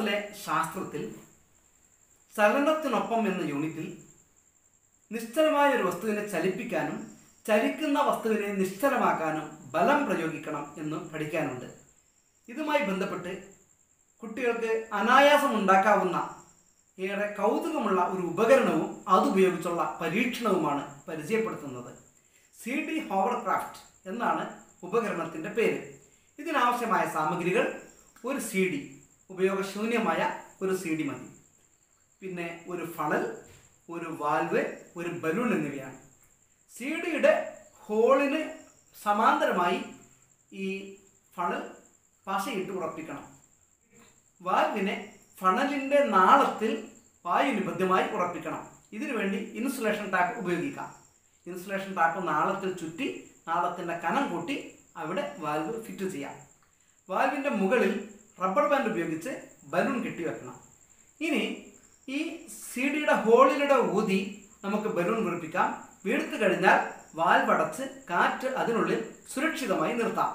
ക്ലാസ്സിലെ ശാസ്ത്രത്തിൽ ചലനത്തിനൊപ്പം എന്ന യൂണിറ്റിൽ നിശ്ചലമായ ഒരു വസ്തുവിനെ ചലിപ്പിക്കാനും ചലിക്കുന്ന വസ്തുവിനെ നിശ്ചലമാക്കാനും ബലം പ്രയോഗിക്കണം എന്നും പഠിക്കാനുണ്ട് ഇതുമായി ബന്ധപ്പെട്ട് കുട്ടികൾക്ക് അനായാസം ഉണ്ടാക്കാവുന്ന ഏറെ കൗതുകമുള്ള ഒരു ഉപകരണവും അതുപയോഗിച്ചുള്ള പരീക്ഷണവുമാണ് പരിചയപ്പെടുത്തുന്നത് സി ഡി ഹോവർക്രാഫ്റ്റ് എന്നാണ് ഉപകരണത്തിൻ്റെ പേര് ഇതിനാവശ്യമായ സാമഗ്രികൾ ഒരു സി ഡി ഉപയോഗശൂന്യമായ ഒരു സി ഡി മതി പിന്നെ ഒരു ഫണൽ ഒരു വാൽവ് ഒരു ബലൂൺ എന്നിവയാണ് സി ഡിയുടെ ഹോളിന് സമാന്തരമായി ഈ ഫണൽ പശയിട്ട് ഉറപ്പിക്കണം വാൽവിനെ ഫണലിൻ്റെ നാളത്തിൽ വായു നിബദ്ധമായി ഉറപ്പിക്കണം ഇതിനു വേണ്ടി ഇൻസുലേഷൻ ടാപ്പ് ഉപയോഗിക്കാം ഇൻസുലേഷൻ ടാപ്പ് നാളത്തിൽ ചുറ്റി നാളത്തിൻ്റെ കനം കൂട്ടി അവിടെ വാൽവ് ഫിറ്റ് ചെയ്യാം വാൽവിൻ്റെ മുകളിൽ റബ്ബർ ബാൻഡ് ഉപയോഗിച്ച് ബലൂൺ കെട്ടിവെക്കണം ഇനി ഈ സി ഡിയുടെ ഹോളിലൂടെ ഊതി നമുക്ക് ബലൂൺ വീർപ്പിക്കാം വീർത്ത് കഴിഞ്ഞാൽ വാൽവ് അടച്ച് കാറ്റ് അതിനുള്ളിൽ സുരക്ഷിതമായി നിർത്താം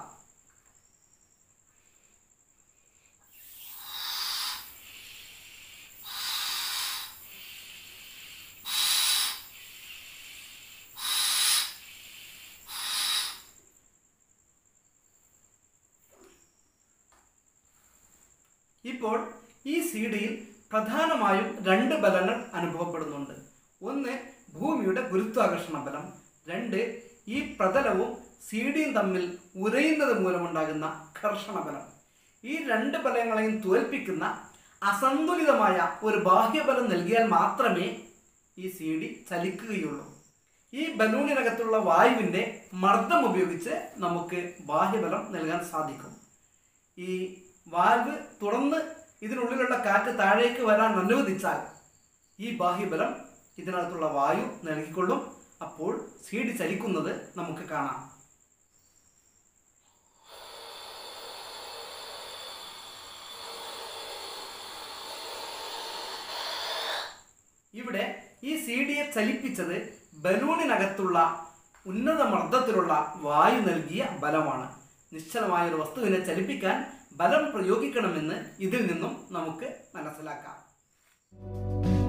ഇപ്പോൾ ഈ സി ഡിയിൽ പ്രധാനമായും രണ്ട് ബലങ്ങൾ അനുഭവപ്പെടുന്നുണ്ട് ഒന്ന് ഭൂമിയുടെ ഗുരുത്വാകർഷണ ബലം രണ്ട് ഈ പ്രതലവും സി ഡിയും തമ്മിൽ ഉരയുന്നത് മൂലമുണ്ടാകുന്ന ഘർഷണ ബലം ഈ രണ്ട് ബലങ്ങളെയും തോൽപ്പിക്കുന്ന അസന്തുലിതമായ ഒരു ബാഹ്യബലം നൽകിയാൽ മാത്രമേ ഈ സി ഡി ചലിക്കുകയുള്ളൂ ഈ ബലൂണിനകത്തുള്ള വായുവിൻ്റെ മർദ്ദം ഉപയോഗിച്ച് നമുക്ക് ബാഹ്യബലം നൽകാൻ സാധിക്കും ഈ വാൽവ് തുറന്ന് ഇതിനുള്ളിലുള്ള കാറ്റ് താഴേക്ക് വരാൻ അനുവദിച്ചാൽ ഈ ബാഹ്യബലം ഇതിനകത്തുള്ള വായു നൽകിക്കൊള്ളും അപ്പോൾ സീഡ് ചലിക്കുന്നത് നമുക്ക് കാണാം ഇവിടെ ഈ സി ഡിയെ ചലിപ്പിച്ചത് ബലൂണിനകത്തുള്ള ഉന്നത മർദ്ദത്തിലുള്ള വായു നൽകിയ ബലമാണ് നിശ്ചലമായ ഒരു വസ്തുവിനെ ചലിപ്പിക്കാൻ ബലം പ്രയോഗിക്കണമെന്ന് ഇതിൽ നിന്നും നമുക്ക് മനസ്സിലാക്കാം